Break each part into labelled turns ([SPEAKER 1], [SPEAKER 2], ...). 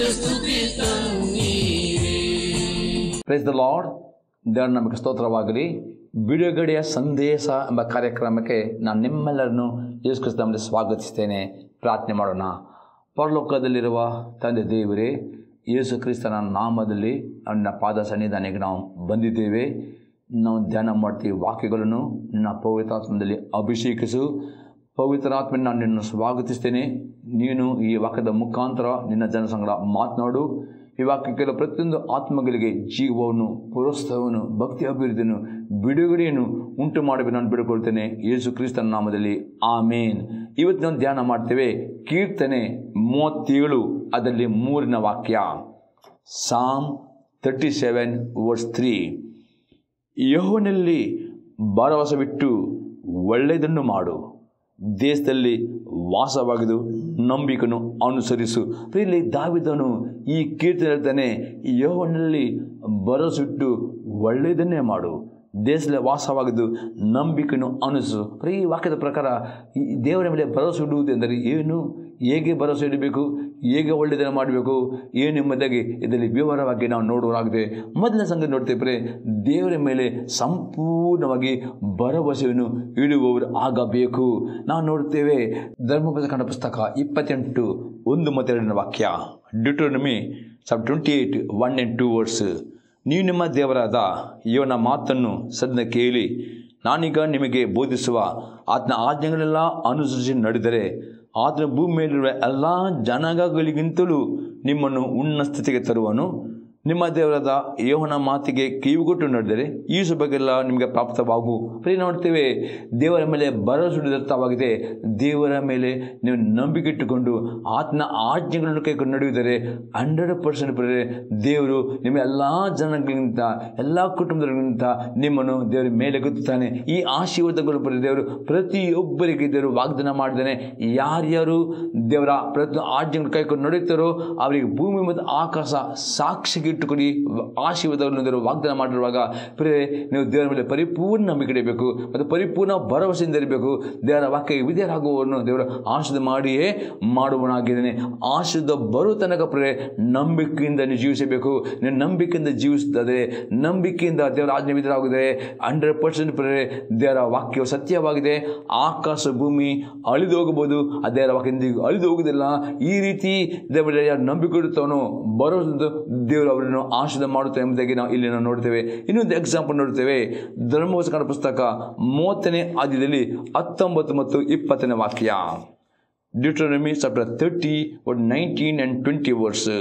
[SPEAKER 1] ಸ್ತುತಿ ತನ್ನೀರೇ
[SPEAKER 2] praise the lord ದೇವರ ನಮಗೆ ಸ್ತೋತ್ರವಾಗಲಿ ಬಿಡುಗಡೆಯ ಸಂದೇಶ ಎಂಬ ಕಾರ್ಯಕ್ರಮಕ್ಕೆ ನಾನು ನಿಮ್ಮೆಲ್ಲರನ್ನು ಯೇಸು ಕ್ರಿಸ್ತನಲ್ಲಿ ಸ್ವಾಗತಿಸ್ತೇನೆ ಪ್ರಾರ್ಥನೆ ಮಾಡೋಣ ಪರಲೋಕದಲ್ಲಿರುವ ತಂದೆ ದೇವರೇ ಯೇಸು ಕ್ರಿಸ್ತನ ನಾಮದಲ್ಲಿ ನನ್ನ ಪಾದ ಸನ್ನಿಧಾನಕ್ಕೆ ನಾವು ಬಂದಿದ್ದೇವೆ ನಾವು ಧ್ಯಾನ ಮಾಡ್ತೀವಿ ವಾಕ್ಯಗಳನ್ನು ನನ್ನ ಪವಿತ್ರಾತ್ಮದಲ್ಲಿ ಅಭಿಷೇಕಿಸು ಪವಿತ್ರಾತ್ಮನ ನಾನು ನಿನ್ನನ್ನು ಸ್ವಾಗತಿಸ್ತೇನೆ ನೀನು ಈ ವಾಕ್ಯದ ಮುಖಾಂತರ ನಿನ್ನ ಜನಸಂಗಡ ಮಾತನಾಡು ಈ ವಾಕ್ಯಕ್ಕೆಲ್ಲ ಪ್ರತಿಯೊಂದು ಆತ್ಮಗಳಿಗೆ ಜೀವವನ್ನು ಪ್ರೋತ್ಸಾಹವನ್ನು ಭಕ್ತಿ ಅಭಿವೃದ್ಧಿಯನ್ನು ಬಿಡುಗಡೆಯನ್ನು ಉಂಟು ಮಾಡಬೇಕು ನಾನು ಬಿಡುಕೊಳ್ತೇನೆ ಯೇಸು ಕ್ರಿಸ್ತನ ನಾಮದಲ್ಲಿ ಆಮೇನ್ ಇವತ್ತು ನಾವು ಧ್ಯಾನ ಮಾಡ್ತೇವೆ ಕೀರ್ತನೆ ಮೂವತ್ತೇಳು ಅದರಲ್ಲಿ ಮೂರಿನ ವಾಕ್ಯ Psalm thirty seven verse three ಯಹೋನಲ್ಲಿ ಭರವಸವಿಟ್ಟು ಒಳ್ಳೆಯದನ್ನು ಮಾಡು ದೇಶದಲ್ಲಿ ವಾಸವಾಗಿದ್ದು ನಂಬಿಕನು ಅನುಸರಿಸು ಇಲ್ಲಿ ದಾವಿದನು ಈ ಕೀರ್ತನೆ ಹೇಳ್ತಾನೆ ಯಹೋನಲ್ಲಿ ಭರವಸವಿಟ್ಟು ಒಳ್ಳೆಯದನ್ನೇ ಮಾಡು ದೇಶದಲ್ಲಿ ವಾಸವಾಗಿದ್ದು ನಂಬಿಕೆಯನ್ನು ಅನುಸರಿಸು ಈ ವಾಕ್ಯದ ಪ್ರಕಾರ ಈ ದೇವರ ಮೇಲೆ ಭರವಸೆ ಇಡುವುದು ಎಂದರೆ ಏನು ಹೇಗೆ ಭರವಸೆ ಇಡಬೇಕು ಹೇಗೆ ಒಳ್ಳೆಯದನ್ನು ಮಾಡಬೇಕು ಏನು ಎಂಬುದಾಗಿ ಇದರಲ್ಲಿ ವಿವರವಾಗಿ ನಾವು ನೋಡುವಾಗಿದೆ ಮೊದಲನೇ ಸಂಗತಿ ನೋಡ್ತೇವೆ ದೇವರ ಮೇಲೆ ಸಂಪೂರ್ಣವಾಗಿ ಭರವಸೆಯನ್ನು ಇಡುವವರು ಆಗಬೇಕು ನಾವು ನೋಡ್ತೇವೆ ಧರ್ಮಪದ ಪುಸ್ತಕ ಇಪ್ಪತ್ತೆಂಟು ಒಂದು ಮತ್ತೆರಡನೇ ವಾಕ್ಯ Deuteronomy sub twenty eight one and two words ನೀವು ನಿಮ್ಮ ದೇವರಾದ ಇವನ ಮಾತನ್ನು ಸದ್ನ ಕೇಳಿ ನಾನೀಗ ನಿಮಗೆ ಬೋಧಿಸುವ ಆತನ ಆಜ್ಞೆಗಳೆಲ್ಲ ಅನುಸರಿಸಿ ನಡೆದರೆ ಆತನ ಭೂಮಿ ಮೇಲಿರುವ ಎಲ್ಲ ಜನಾಂಗಗಳಿಗಿಂತಲೂ ನಿಮ್ಮನ್ನು ಉನ್ನ ಸ್ಥಿತಿಗೆ ತರುವನು ನಿಮ್ಮ ದೇವರಾದ ಯೋಹನ ಮಾತಿಗೆ ಕಿವಿಗೊಟ್ಟು ನಡೆದರೆ ಈ ಬಗೆಲ್ಲ ನಿಮಗೆ ಪ್ರಾಪ್ತವಾಗು ಪ್ರಿಯ ನೋಡ್ತೇವೆ ದೇವರ ಮೇಲೆ ಭರವಸೆ ದೇವರ ಮೇಲೆ ನೀವು ನಂಬಿಕೆ ಇಟ್ಟುಕೊಂಡು ಆತನ ಆಜ್ಞೆಗಳನ್ನು ಕೈಕೊಂಡು ನಡೆಯುವುದರೆ ಹಂಡ್ರೆಡ್ ಪರ್ಸೆಂಟ್ ಪ್ರಿಯರೇ ದೇವರು ನಿಮ್ಮ ಎಲ್ಲ ಜನಗಳಿಗಿಂತ ಎಲ್ಲ ಕುಟುಂಬಗಳಿಗಿಂತ ನಿಮ್ಮನ್ನು ದೇವರ ಮೇಲೆ ಗೊತ್ತಾನೆ ಈ ಆಶೀರ್ವಾದಗಳು ಪ್ರಿಯ ದೇವರು ಪ್ರತಿಯೊಬ್ಬರಿಗೆ ದೇವರು ವಾಗ್ದಾನ ಮಾಡಿದ್ದಾನೆ ಯಾರ್ಯಾರು ದೇವರ ಪ್ರತಿ ಆಜ್ಞೆಗಳನ್ನು ಕೈಕೊಂಡು ನಡೆಯುತ್ತಾರೋ ಅವರಿಗೆ ಭೂಮಿ ಮತ್ತು ಆಕಾಶ ಸಾಕ್ಷಿಗೆ ಇಟ್ಟುಕೊಡಿ ಆಶೀರ್ವಾದಗಳನ್ನು ದೇವರು ವಾಗ್ದಾನ ಮಾಡಿರುವಾಗ ಪ್ರಿಯರೇ ನೀವು ದೇವರ ಮೇಲೆ ಪರಿಪೂರ್ಣ ನಂಬಿಕೆ ಇಡಬೇಕು ಮತ್ತು ಪರಿಪೂರ್ಣ ಭರವಸೆಯಿಂದ ಇರಬೇಕು ದೇವರ ವಾಕ್ಯಕ್ಕೆ ವಿಧೇಯರಾಗುವವರನ್ನು ದೇವರ ಆಶೀರ್ವಾದ ಮಾಡಿಯೇ ಮಾಡುವನಾಗಿದ್ದೇನೆ ಆಶೀರ್ವಾದ ಬರೋ ತನಕ ಪ್ರಿಯರೇ ನಂಬಿಕೆಯಿಂದ ನೀವು ಜೀವಿಸಬೇಕು ನೀವು ನಂಬಿಕೆಯಿಂದ ಜೀವಿಸಿದರೆ ನಂಬಿಕೆಯಿಂದ ದೇವರ ಆಜ್ಞೆ ವಿಧರಾಗಿದೆ ಹಂಡ್ರೆಡ್ ಪರ್ಸೆಂಟ್ ಪ್ರಿಯರೇ ದೇವರ ವಾಕ್ಯವು ಸತ್ಯವಾಗಿದೆ ಆಕಾಶ ಭೂಮಿ ಅಳಿದು ಹೋಗಬಹುದು ಆ ದೇವರ ವಾಕ್ಯ ಎಂದಿಗೂ ಅಳಿದು ಹೋಗುವುದಿಲ್ಲ ಈ ರೀತಿ ದೇವರ ಯಾರು ನಂಬಿಕೆ ಇಡುತ್ತಾನೋ ಬರೋದು ದೇವರು ಅವರನ್ನು ಆಶೀರ್ವಾದ ಮಾಡುತ್ತೆ ಎಂಬುದಾಗಿ ನಾವು ಇಲ್ಲಿ ನಾವು ನೋಡ್ತೇವೆ ಇನ್ನೊಂದು ಎಕ್ಸಾಂಪಲ್ ನೋಡ್ತೇವೆ ಧರ್ಮವಚನ ಪುಸ್ತಕ ಮೂವತ್ತನೇ ಆದ್ಯದಲ್ಲಿ ಹತ್ತೊಂಬತ್ತು ಮತ್ತು ಇಪ್ಪತ್ತನೇ ವಾಕ್ಯ Deuteronomy chapter thirty one nineteen and twenty verse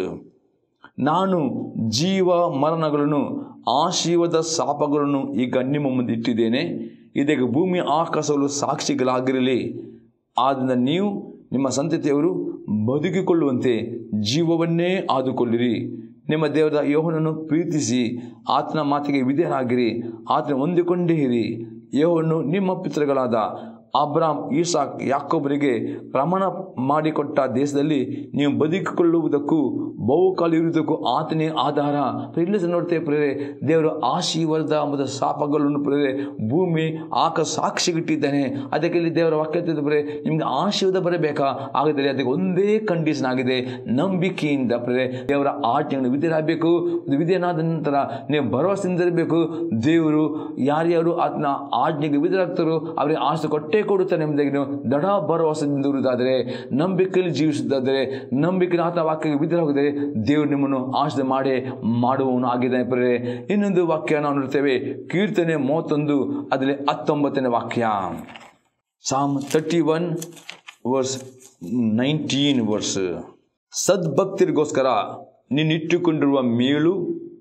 [SPEAKER 2] ನಾನು ಜೀವ ಮರಣಗಳನ್ನು ಆಶೀರ್ವಾದ ಶಾಪಗಳನ್ನು ಈಗ ನಿಮ್ಮ ಮುಂದೆ ಇಟ್ಟಿದ್ದೇನೆ ಇದಕ್ಕೆ ಭೂಮಿ ಆಕಾಶಗಳು ಸಾಕ್ಷಿಗಳಾಗಿರಲಿ ಆದ್ದರಿಂದ ನೀವು ನಿಮ್ಮ ಸಂತತಿಯವರು ಬದುಕಿಕೊಳ್ಳುವಂತೆ ಜೀವವನ್ನೇ ಆದುಕೊಳ್ಳಿರಿ ನಿಮ್ಮ ದೇವರ ಯೋಹನನ್ನು ಪ್ರೀತಿಸಿ ಆತನ ಮಾತಿಗೆ ವಿಧೇಯರಾಗಿರಿ ಆತನ ಹೊಂದಿಕೊಂಡೇ ಇರಿ ಯೋಹನು ನಿಮ್ಮ ಪಿತೃಗಳಾದ ಅಬ್ರಾಮ್ ಈಸಾಕ್ ಯಾಕೊಬ್ಬರಿಗೆ ಪ್ರಮಾಣ ಮಾಡಿಕೊಟ್ಟ ದೇಶದಲ್ಲಿ ನೀವು ಬದುಕಿಕೊಳ್ಳುವುದಕ್ಕೂ ಬಹುಕಾಲ ಇರುವುದಕ್ಕೂ ಆತನೇ ಆಧಾರ ಇಲ್ಲಿ ನೋಡ್ತೇವೆ ಪ್ರೇರೆ ದೇವರು ಆಶೀರ್ವಾದ ಮತ್ತು ಶಾಪಗಳನ್ನು ಪ್ರೇರೆ ಭೂಮಿ ಆಕ ಸಾಕ್ಷಿಗಿಟ್ಟಿದ್ದಾನೆ ಅದಕ್ಕೆ ಇಲ್ಲಿ ದೇವರ ವಾಕ್ಯ ಪ್ರೇರೆ ನಿಮ್ಗೆ ಆಶೀರ್ವಾದ ಬರಬೇಕಾ ಆಗಿದ್ದರೆ ಅದಕ್ಕೆ ಒಂದೇ ಕಂಡೀಷನ್ ಆಗಿದೆ ನಂಬಿಕೆಯಿಂದ ಪ್ರೇರೆ ದೇವರ ಆಜ್ಞೆಗಳನ್ನು ವಿಧೇಯರಾಗಬೇಕು ವಿಧೇಯನಾದ ನಂತರ ನೀವು ಭರವಸೆಯಿಂದ ಇರಬೇಕು ದೇವರು ಯಾರ್ಯಾರು ಆತನ ಆಜ್ಞೆಗೆ ವಿಧೇಯರಾಗ್ತಾರೋ ಅವರಿಗೆ ಆಸೆ ಕೊಟ್ಟೇ ಕೊಡುತ್ತಾನೆ ಎಂಬುದಾಗಿ ನೀವು ದೃಢ ಭರವಸೆಯಿಂದ ಇರುವುದಾದರೆ ನಂಬಿಕೆಯಲ್ಲಿ ಜೀವಿಸುವುದಾದರೆ ನಂಬಿಕೆ ಆತ ವಾಕ್ಯಕ್ಕೆ ವಿಧೇಯರಾಗಿದ್ದರೆ ದೇವರು ನಿಮ್ಮನ್ನು ಆಶೆ ಮಾಡಿ ಮಾಡುವವನು ಆಗಿದ್ದಾನೆ ಪ್ರೇರೆ ಇನ್ನೊಂದು ವಾಕ್ಯ ನಾವು ನೋಡ್ತೇವೆ ಕೀರ್ತನೆ ಮೂವತ್ತೊಂದು ಅದರಲ್ಲಿ ಹತ್ತೊಂಬತ್ತನೇ ವಾಕ್ಯ Psalm thirty one verse nineteen verse ಸದ್ಭಕ್ತರಿಗೋಸ್ಕರ ನೀನಿಟ್ಟುಕೊಂಡಿರುವ ಮೇಲು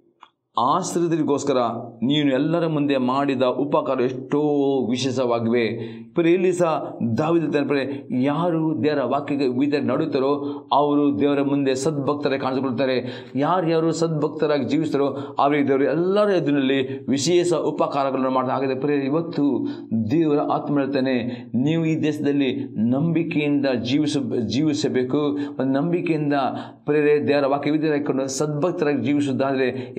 [SPEAKER 2] ಆಶ್ರಯದರಿಗೋಸ್ಕರ ನೀನು ಎಲ್ಲರ ಮುಂದೆ ಮಾಡಿದ ಉಪಕಾರ ಎಷ್ಟೋ ವಿಶೇಷವಾಗಿವೆ ಪರಿ ಇಲ್ಲಿ ಸಹ ದಾವಿದ ಪರಿ ಯಾರು ದೇವರ ವಾಕ್ಯಕ್ಕೆ ವಿಧ ನಡುತ್ತಾರೋ ಅವರು ದೇವರ ಮುಂದೆ ಸದ್ಭಕ್ತರಾಗಿ ಕಾಣಿಸಿಕೊಳ್ತಾರೆ ಯಾರ್ಯಾರು ಸದ್ಭಕ್ತರಾಗಿ ಜೀವಿಸ್ತಾರೋ ಅವರಿಗೆ ದೇವರು ಎಲ್ಲರ ಎದುರಿನಲ್ಲಿ ವಿಶೇಷ ಉಪಕಾರಗಳನ್ನು ಮಾಡ್ತಾ ಆಗಿದೆ ಪರಿ ಇವತ್ತು ದೇವರ ಆತ್ಮ ಹೇಳ್ತಾನೆ ನೀವು ಈ ದೇಶದಲ್ಲಿ ನಂಬಿಕೆಯಿಂದ ಜೀವಿಸ ಜೀವಿಸಬೇಕು ಒಂದು ನಂಬಿಕೆಯಿಂದ ಪ್ರೇರೆ ದೇವರ ವಾಕ್ಯ ವಿದ್ಯೆ ಹಾಕಿಕೊಂಡು ಸದ್ಭಕ್ತರಾಗಿ ಜೀವಿಸುವುದಾದರೆ ಎಲ್ಲರ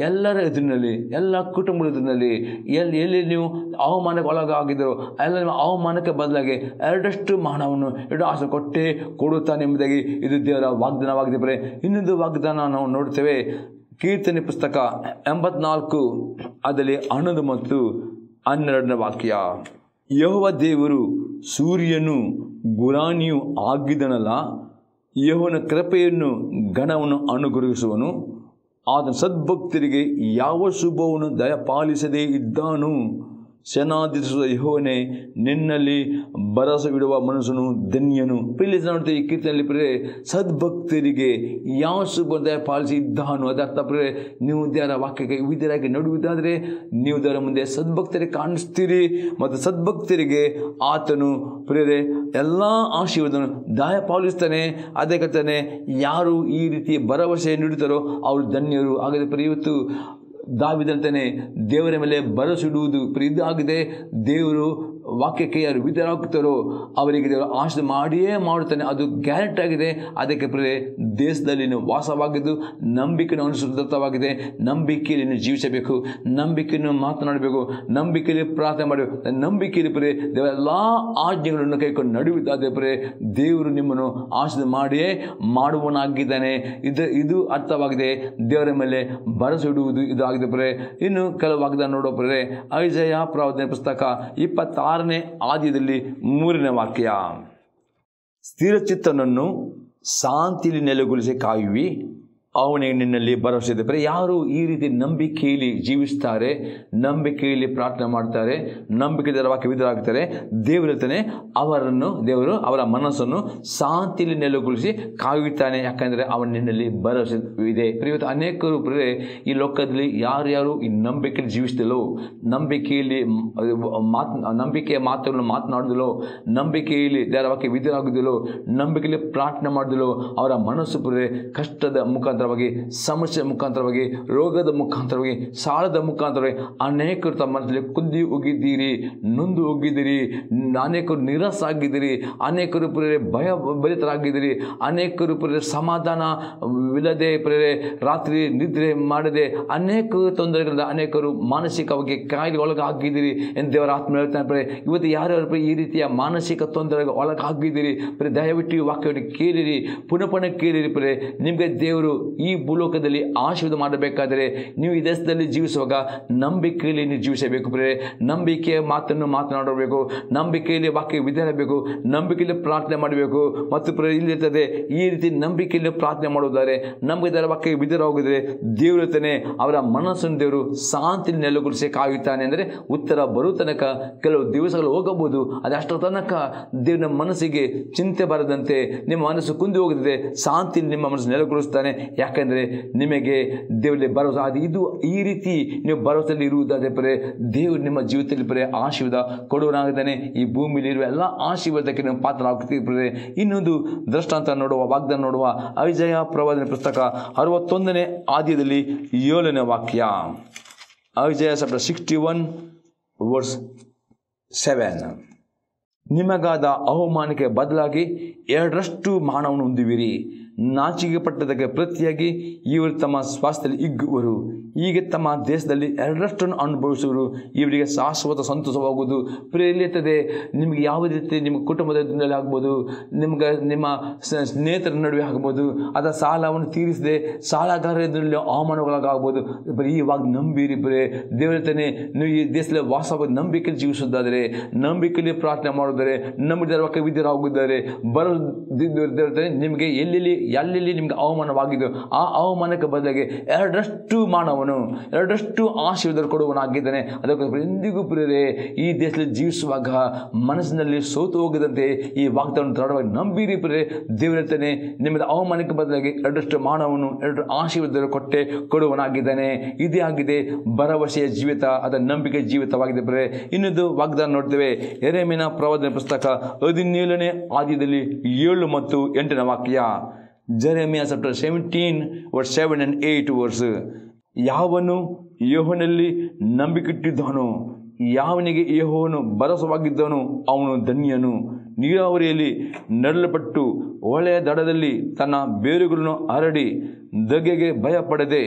[SPEAKER 2] ಎದುರಿನಲ್ಲಿ ಎಲ್ಲ ಕುಟುಂಬದ ಎದುರಿನಲ್ಲಿ ಎಲ್ಲಿ ಎಲ್ಲಿ ನೀವು ಅವಮಾನಕ್ಕೆ ಒಳಗಾಗಿದ್ದರು ಎಲ್ಲ ನೀವು ಅವಮಾನಕ್ಕೆ ಬದಲಾಗಿ ಎರಡಷ್ಟು ಮಾನವನ್ನು ಎರಡು ಆಸೆ ಕೊಟ್ಟೇ ಕೊಡುತ್ತಾನೆ ಎಂಬುದಾಗಿ ಇದು ದೇವರ ವಾಗ್ದಾನವಾಗಿದೆ ಬರೇ ಇನ್ನೊಂದು ವಾಗ್ದಾನ ನಾವು ನೋಡ್ತೇವೆ ಕೀರ್ತನೆ ಪುಸ್ತಕ ಎಂಬತ್ನಾಲ್ಕು ಅದರಲ್ಲಿ ಹನ್ನೊಂದು ಮತ್ತು ಹನ್ನೆರಡನೇ ವಾಕ್ಯ ಯಹೋವ ದೇವರು ಸೂರ್ಯನು ಗುರಾಣಿಯು ಆಗಿದನಲ್ಲ ಯಹೋವನ ಕೃಪೆಯನ್ನು ಗಣವನ್ನು ಅನುಗ್ರಹಿಸುವನು ಆದ ಸದ್ಭಕ್ತರಿಗೆ ಯಾವ ಶುಭವನ್ನು ದಯಪಾಲಿಸದೇ ಇದ್ದಾನು ಸೇನಾಧಿಸುವ ಯಹೋವನೇ ನಿನ್ನಲ್ಲಿ ಭರವಸವಿಡುವ ಮನುಷ್ಯನು ಧನ್ಯನು ಪ್ರಿಲಿ ನೋಡ್ತೀವಿ ಈ ಕೀರ್ತನೆಯಲ್ಲಿ ಪ್ರಿಯರೇ ಸದ್ಭಕ್ತರಿಗೆ ಯಾವ ಶುಭ ದಯಪಾಲಿಸಿ ಇದ್ದಾನು ಅದರ್ಥ ಪ್ರಿಯರೇ ನೀವು ದೇವರ ವಾಕ್ಯಕ್ಕೆ ವಿದ್ಯರಾಗಿ ನಡುವುದಾದರೆ ನೀವು ದೇವರ ಮುಂದೆ ಸದ್ಭಕ್ತರಿಗೆ ಕಾಣಿಸ್ತೀರಿ ಮತ್ತು ಸದ್ಭಕ್ತರಿಗೆ ಆತನು ಪ್ರಿಯರೇ ಎಲ್ಲ ಆಶೀರ್ವಾದವನ್ನು ದಯಪಾಲಿಸ್ತಾನೆ ಅದೇ ಕಥನೆ ಯಾರು ಈ ರೀತಿ ಭರವಸೆ ನೀಡುತ್ತಾರೋ ಅವರು ಧನ್ಯರು ಹಾಗಾದರೆ ಪ್ರಿಯ ಇವತ್ತು ದಾವಿದಂತಾನೆ ದೇವರ ಮೇಲೆ ಭರವಸಿಡುವುದು ಇದಾಗಿದೆ ದೇವರು ವಾಕ್ಯಕ್ಕೆ ಯಾರು ವಿಧರಾಗ್ತಾರೋ ಅವರಿಗೆ ದೇವರು ಆಶೆ ಮಾಡಿಯೇ ಮಾಡುತ್ತಾನೆ ಅದು ಗ್ಯಾರಂಟಿ ಆಗಿದೆ ಅದಕ್ಕೆ ಪ್ರಿಯರೇ ದೇಶದಲ್ಲಿ ನೀವು ವಾಸವಾಗಿದ್ದು ನಂಬಿಕೆಯನ್ನು ಅನುಸೃತವಾಗಿದೆ ನಂಬಿಕೆಯಲ್ಲಿ ನೀವು ಜೀವಿಸಬೇಕು ನಂಬಿಕೆಯನ್ನು ಮಾತನಾಡಬೇಕು ನಂಬಿಕೆಯಲ್ಲಿ ಪ್ರಾರ್ಥನೆ ಮಾಡಬೇಕು ನಂಬಿಕೆಯಲ್ಲಿ ಪ್ರಿಯೆ ದೇವರ ಎಲ್ಲ ಆಜ್ಞೆಗಳನ್ನು ಕೈಕೊಂಡು ನಡೆಯುತ್ತಾದೆ ಪ್ರಿಯೆ ದೇವರು ನಿಮ್ಮನ್ನು ಆಶೆ ಮಾಡಿಯೇ ಮಾಡುವನಾಗಿದ್ದಾನೆ ಇದು ಇದು ಅರ್ಥವಾಗಿದೆ ದೇವರ ಮೇಲೆ ಭರವಸೆ ಇಡುವುದು ಇದು ಆಗಿದೆ ಪ್ರಿಯೆ ಇನ್ನು ಕೆಲವು ವಾಗ್ದಾನ ನೋಡೋ ಪ್ರಿಯರೇ ಐಜಯ ಪ್ರಾವಧನೆ ಪುಸ್ತಕ ಇಪ್ಪತ್ತಾರನೇ ಆದ್ಯದಲ್ಲಿ ಮೂರನೇ ವಾಕ್ಯ ಸ್ಥಿರಚಿತ್ತನನ್ನು ಶಾಂತಿಲಿ ನೆಲೆಗೊಳಿಸಿ ಕಾಯುವಿ ಅವನಿಗೆ ನಿನ್ನಲ್ಲಿ ಭರವಸೆ ಇದೆ ಬರೀ ಯಾರು ಈ ರೀತಿ ನಂಬಿಕೆಯಲ್ಲಿ ಜೀವಿಸ್ತಾರೆ ನಂಬಿಕೆಯಲ್ಲಿ ಪ್ರಾರ್ಥನೆ ಮಾಡ್ತಾರೆ ನಂಬಿಕೆ ವಾಕ್ಯ ವಿಧರಾಗ್ತಾರೆ ದೇವರತನೇ ಅವರನ್ನು ದೇವರು ಅವರ ಮನಸ್ಸನ್ನು ಶಾಂತಿಯಲ್ಲಿ ನೆಲೆಗೊಳಿಸಿ ಕಾಯುತ್ತಾನೆ ಯಾಕಂದರೆ ಅವನ ನಿನ್ನಲ್ಲಿ ಭರವಸೆ ಇದೆ ಇವತ್ತು ಅನೇಕರು ಪ್ರಿಯರೇ ಈ ಲೋಕದಲ್ಲಿ ಯಾರ್ಯಾರು ಈ ನಂಬಿಕೆಯಲ್ಲಿ ಜೀವಿಸ್ತಿಲ್ಲೋ ನಂಬಿಕೆಯಲ್ಲಿ ಮಾತ್ ನಂಬಿಕೆಯ ಮಾತುಗಳನ್ನು ಮಾತನಾಡಿದಲೋ ನಂಬಿಕೆಯಲ್ಲಿ ದೇವರ ವಾಕ್ಯ ವಿಧರಾಗುವುದಿಲ್ಲೋ ನಂಬಿಕೆಯಲ್ಲಿ ಪ್ರಾರ್ಥನೆ ಮಾಡಿದಲೋ ಅವರ ಮನಸ್ಸು ಪ್ರಿಯರೇ ಕಷ್ಟದ ಮುಖಾಂತರವಾಗಿ ಸಮಸ್ಯೆ ಮುಖಾಂತರವಾಗಿ ರೋಗದ ಮುಖಾಂತರವಾಗಿ ಸಾಲದ ಮುಖಾಂತರವಾಗಿ ಅನೇಕರು ತಮ್ಮ ಮನಸ್ಸಲ್ಲಿ ಕುದ್ದಿ ಹೋಗಿದ್ದೀರಿ ನೊಂದು ಹೋಗಿದ್ದೀರಿ ಅನೇಕರು ನಿರಾಸಾಗಿದ್ದೀರಿ ಅನೇಕರು ಪ್ರೇರೆ ಭಯ ಭರಿತರಾಗಿದ್ದೀರಿ ಅನೇಕರು ಪ್ರೇರೆ ಸಮಾಧಾನ ವಿಲ್ಲದೆ ಪ್ರೇರೆ ರಾತ್ರಿ ನಿದ್ರೆ ಮಾಡದೆ ಅನೇಕ ತೊಂದರೆಗಳಿಂದ ಅನೇಕರು ಮಾನಸಿಕವಾಗಿ ಕಾಯಿಲೆ ಒಳಗಾಗಿದ್ದೀರಿ ಎಂದು ದೇವರ ಆತ್ಮ ಹೇಳ್ತಾನೆ ಪ್ರೆ ಇವತ್ತು ಯಾರ್ಯಾರು ಪ್ರೆ ಈ ರೀತಿಯ ಮಾನಸಿಕ ತೊಂದರೆಗೆ ಒಳಗಾಗಿದ್ದೀರಿ ಪ್ರೆ ದಯವಿಟ್ಟು ಈ ವಾಕ್ಯವನ್ನು ಕೇಳಿರಿ ಪುನಃ ಪುನಃ ಕೇಳಿರಿ ಪ್ರೆ ನಿಮಗೆ ದೇವರು ಈ ಭೂಲೋಕದಲ್ಲಿ ಆಶೀರ್ವಾದ ಮಾಡಬೇಕಾದರೆ ನೀವು ಈ ದೇಶದಲ್ಲಿ ಜೀವಿಸುವಾಗ ನಂಬಿಕೆಯಲ್ಲಿ ನೀವು ಜೀವಿಸಬೇಕು ಪ್ರೆ ನಂಬಿಕೆಯ ಮಾತನ್ನು ಮಾತನಾಡಬೇಕು ನಂಬಿಕೆಯಲ್ಲಿ ವಾಕ್ಯ ವಿಧಾನಬೇಕು ನಂಬಿಕೆಯಲ್ಲಿ ಪ್ರಾರ್ಥನೆ ಮಾಡಬೇಕು ಮತ್ತು ಪ್ರೆ ಇಲ್ಲಿರ್ತದೆ ಈ ರೀತಿ ನಂಬಿಕೆಯಲ್ಲಿ ಪ್ರಾರ್ಥನೆ ಮಾಡುವುದಾದರೆ ನಮಗೆ ಇದರ ವಾಕ್ಯ ವಿಧಾನ ಹೋಗಿದ್ರೆ ದೇವರತನೇ ಅವರ ಮನಸ್ಸನ್ನು ದೇವರು ಶಾಂತಿ ನೆಲೆಗೊಳಿಸಿ ಕಾಯುತ್ತಾನೆ ಅಂದರೆ ಉತ್ತರ ಬರೋ ತನಕ ಕೆಲವು ದಿವಸಗಳು ಹೋಗಬಹುದು ಅದು ಅಷ್ಟರ ತನಕ ದೇವರ ಮನಸ್ಸಿಗೆ ಚಿಂತೆ ಬರದಂತೆ ನಿಮ್ಮ ಮನಸ್ಸು ಕುಂದಿ ಹೋಗುತ್ತದೆ ಶಾಂತಿ ನಿಮ್ಮ ಮನಸ್ಸು ನೆಲೆಗೊಳಿಸ್ತಾನೆ ಯಾಕಂದರೆ ನಿಮಗೆ ದೇವರಲ್ಲಿ ಭರವಸೆ ಅದು ಇದು ಈ ರೀತಿ ನೀವು ಭರವಸೆಯಲ್ಲಿ ಇರುವುದಾದರೆ ಪರೇ ದೇವರು ನಿಮ್ಮ ಜೀವಿತದಲ್ಲಿ ಪರೇ ಆಶೀರ್ವಾದ ಕೊಡುವನಾಗಿದ್ದಾನೆ ಈ ಭೂಮಿಯಲ್ಲಿ ಇರುವ ಎಲ್ಲ ಆಶೀರ್ವಾದಕ್ಕೆ ನೀವು ಪಾತ್ರರಾಗ್ತೀವಿ ಪರೇ ಇನ್ನೊಂದು ದೃಷ್ಟಾಂತ ನೋಡುವ ವಾಗ್ದಾನ ನೋಡುವ ಐಜಯ ಪ್ರವಾದನೆ ಪುಸ್ತಕ ಅರವತ್ತೊಂದನೇ ಆದ್ಯದಲ್ಲಿ ಏಳನೇ ವಾಕ್ಯ Isaiah chapter sixty one verse seven ನಿಮಗಾದ ಅವಮಾನಕ್ಕೆ ಬದಲಾಗಿ ಎರಡರಷ್ಟು ಮಾನವನ್ನು ಹೊಂದುವಿರಿ ನಾಚಿಕೆ ಪಟ್ಟದಕ್ಕೆ ಪ್ರತಿಯಾಗಿ ಇವರು ತಮ್ಮ ಸ್ವಾಸ್ಥ್ಯದಲ್ಲಿ ಇಗ್ಗುವರು ಹೀಗೆ ತಮ್ಮ ದೇಶದಲ್ಲಿ ಎರಡರಷ್ಟನ್ನು ಅನುಭವಿಸುವರು ಇವರಿಗೆ ಶಾಶ್ವತ ಸಂತೋಷವಾಗುವುದು ಪ್ರೇರಿತದೆ ನಿಮಗೆ ಯಾವ ರೀತಿ ನಿಮ್ಮ ಕುಟುಂಬದಲ್ಲಿ ಆಗ್ಬೋದು ನಿಮ್ಗೆ ನಿಮ್ಮ ಸ- ಸ್ನೇಹಿತರ ನಡುವೆ ಆಗ್ಬೋದು ಅದರ ಸಾಲವನ್ನು ತೀರಿಸದೆ ಸಾಲಗಾರರಲ್ಲಿ ಅವಮಾನಗಳಾಗಬಹುದು ಬರೀ ಇವಾಗ ನಂಬಿರಿ ಬರೇ ದೇವರತನೇ ನೀವು ಈ ದೇಶದಲ್ಲಿ ವಾಸವಾಗಿ ನಂಬಿಕೆಯಲ್ಲಿ ಜೀವಿಸುವುದಾದರೆ ನಂಬಿಕೆಯಲ್ಲಿ ಪ್ರಾರ್ಥನೆ ಮಾಡುವುದಾದರೆ ನಂಬಿದ ವಾಕ್ಯ ವಿದ್ಯರಾಗುತ್ತಾರೆ ಬರೋದಿದ್ದರೆ ನಿಮಗೆ ಎಲ್ಲೆಲ್ಲಿ ಎಲ್ಲೆಲ್ಲಿ ನಿಮಗೆ ಅವಮಾನವಾಗಿದೆಯೋ ಆ ಅವಮಾನಕ್ಕೆ ಬದಲಾಗಿ ಎರಡರಷ್ಟು ಮಾನವನು ಎರಡರಷ್ಟು ಆಶೀರ್ವಾದ ಕೊಡುವನಾಗಿದ್ದಾನೆ ಅದಕ್ಕೆ ಎಂದಿಗೂ ಪ್ರಿಯರೇ ಈ ದೇಶದಲ್ಲಿ ಜೀವಿಸುವಾಗ ಮನಸ್ಸಿನಲ್ಲಿ ಸೋತು ಹೋಗದಂತೆ ಈ ವಾಗ್ದಾನ ದೃಢವಾಗಿ ನಂಬಿರಿ ಪ್ರಿಯರೇ ದೇವರತನೇ ನಿಮ್ಮದ ಅವಮಾನಕ್ಕೆ ಬದಲಾಗಿ ಎರಡರಷ್ಟು ಮಾನವನು ಎರಡು ಆಶೀರ್ವಾದ ಕೊಟ್ಟೆ ಕೊಡುವನಾಗಿದ್ದಾನೆ ಇದೇ ಆಗಿದೆ ಭರವಸೆಯ ಜೀವಿತ ಅದರ ನಂಬಿಕೆ ಜೀವಿತವಾಗಿದೆ ಪ್ರಿಯರೇ ಇನ್ನೊಂದು ವಾಗ್ದಾನ ನೋಡ್ತೇವೆ ಎರೆಮಿನ ಪ್ರವಾದನೆ ಪುಸ್ತಕ ಹದಿನೇಳನೇ ಆದ್ಯದಲ್ಲಿ ಏಳು ಮತ್ತು ಎಂಟನೇ ವಾಕ್ಯ Jeremiah chapter seventeen verse seven and eight verse ಯಾವನು ಯೆಹೋವನಲ್ಲಿ ನಂಬಿಕಿಟ್ಟಿದ್ದಾನೋ ಯಾವನಿಗೆ ಯೆಹೋವನು ಭರವಸವಾಗಿದ್ದವನು ಅವನು ಧನ್ಯನು ನೀರಾವರಿಯಲ್ಲಿ ನೆರಳಪಟ್ಟು ಒಳ್ಳೆಯ ದಡದಲ್ಲಿ ತನ್ನ ಬೇರುಗಳನ್ನು ಹರಡಿ ದಗೆಗೆ ಭಯಪಡದೆ